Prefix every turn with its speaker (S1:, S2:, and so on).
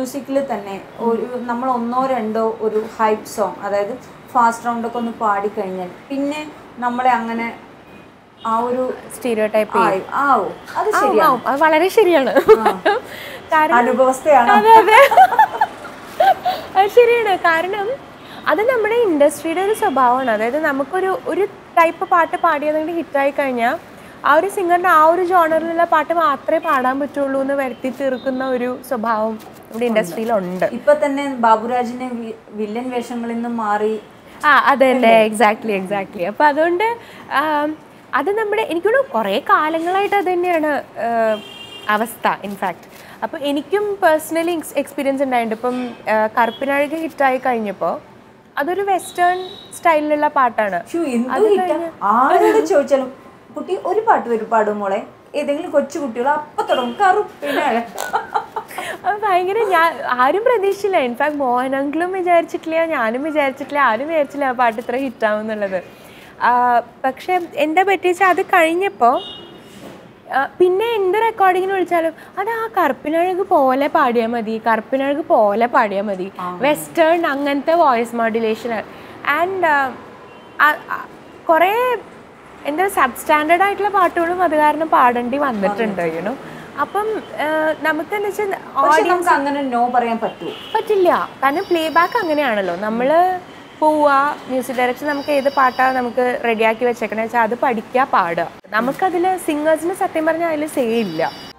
S1: മ്യൂസിക്കിൽ തന്നെ ഒരു നമ്മൾ ഒന്നോ രണ്ടോ ഒരു ഹൈപ്പ് സോങ് അതായത് ഫാസ്റ്റ് റൗണ്ടൊക്കെ ഒന്ന് പാടിക്കഴിഞ്ഞാൽ പിന്നെ നമ്മളെ അങ്ങനെ ആ ഒരു
S2: സ്റ്റീരിയോ ടൈപ്പ്
S1: ആയി ആവോ അത് ശരിയാണ്
S2: അത് വളരെ ശരിയാണ് കാരണം
S1: അനുഭവസ്ഥയാണ്
S2: അതെ അതെ അത് ശരിയാണ് കാരണം അത് നമ്മുടെ ഇൻഡസ്ട്രിയുടെ ഒരു സ്വഭാവമാണ് അതായത് നമുക്കൊരു ഒരു ടൈപ്പ് പാട്ട് പാടിയതെങ്കിൽ ഹിറ്റായി കഴിഞ്ഞാൽ ആ ഒരു സിംഗറിന് ആ ഒരു ജോണറിലുള്ള പാട്ട് മാത്രമേ പാടാൻ പറ്റുള്ളൂ എന്ന് വരുത്തി തീർക്കുന്ന ഒരു സ്വഭാവം നമ്മുടെ ഇൻഡസ്ട്രിയിലുണ്ട്
S1: ഇപ്പൊ തന്നെ ബാബുരാജിനെ വി- വില്ലൻ വേഷങ്ങളിൽ നിന്നും മാറി
S2: ആ അതെ തന്നെ എക്സാക്ട്ലി എക്സാക്ട്ലി അപ്പോൾ അതുകൊണ്ട് ആം, അത് നമ്മുടെ എനിക്കൊരു കുറേ കാലങ്ങളായിട്ട് അത് തന്നെയാണ് ആ, അവസ്ഥ ഇൻഫാക്ട് അപ്പോൾ എനിക്കും പേഴ്സണലി എക്സ്പീരിയൻസ് ഉണ്ടായിട്ടുണ്ട് ഇപ്പം ആ, കറുപ്പിനഴക് ഹിറ്റായി കഴിഞ്ഞപ്പോൾ അതൊരു വെസ്റ്റേൺ സ്റ്റൈലിലുള്ള പാട്ടാണ്
S1: ശ്ശോ, എന്ത് ഹിറ്റാ. ആരോട് ചോദിച്ചാലും കുട്ടി ഒരു പാട്ട് വരും പാടും മോളെ ഏതെങ്കിലും കൊച്ചു കുട്ടികൾ അപ്പൊ തുടങ്ങും കറുപ്പിനാണ്
S2: അത് ഭയങ്കര ഞാൻ ആരും പ്രതീക്ഷിച്ചില്ല ഇൻഫാക്ട് മോഹനങ്കിലും വിചാരിച്ചിട്ടില്ല ഞാനും വിചാരിച്ചിട്ടില്ല ആരും വിചാരിച്ചില്ല ആ പാട്ട് ഇത്ര ഹിറ്റാവും എന്നുള്ളത് ആ, പക്ഷെ എന്താ പറ്റിയെച്ചാൽ അത് കഴിഞ്ഞപ്പോൾ പിന്നെ എന്ത് റെക്കോർഡിങ്ങിന് വിളിച്ചാലും അത് ആ കറുപ്പിനഴക് പോലെ പാടിയാൽ മതി കറുപ്പിനഴക് പോലെ പാടിയാൽ മതി വെസ്റ്റേൺ അങ്ങനത്തെ വോയിസ് മോഡുലേഷൻ ആൻഡ് കുറേ എന്താ സബ് സ്റ്റാൻഡേർഡ് ആയിട്ടുള്ള പാട്ടുകളും അത് കാരണം പാടേണ്ടി വന്നിട്ടുണ്ട് യുനോ അപ്പം നമുക്ക് എന്താ വെച്ചാൽ
S1: പക്ഷെ നമുക്ക് അങ്ങനെ നോ പറയാൻ പറ്റുമോ
S2: പറ്റില്ല കാരണം പ്ലേ ബാക്ക് അങ്ങനെയാണല്ലോ നമ്മൾ പോവുക മ്യൂസിക് ഡയറക്ഷൻ നമുക്ക് ഏത് പാട്ടാ നമുക്ക് റെഡിയാക്കി വെച്ചേക്കണേ വെച്ചാൽ അത് പഠിക്കുക പാടുക നമുക്കതിൽ സിംഗേഴ്സിന് സത്യം പറഞ്ഞാൽ അതിൽ സേ ഇല്ല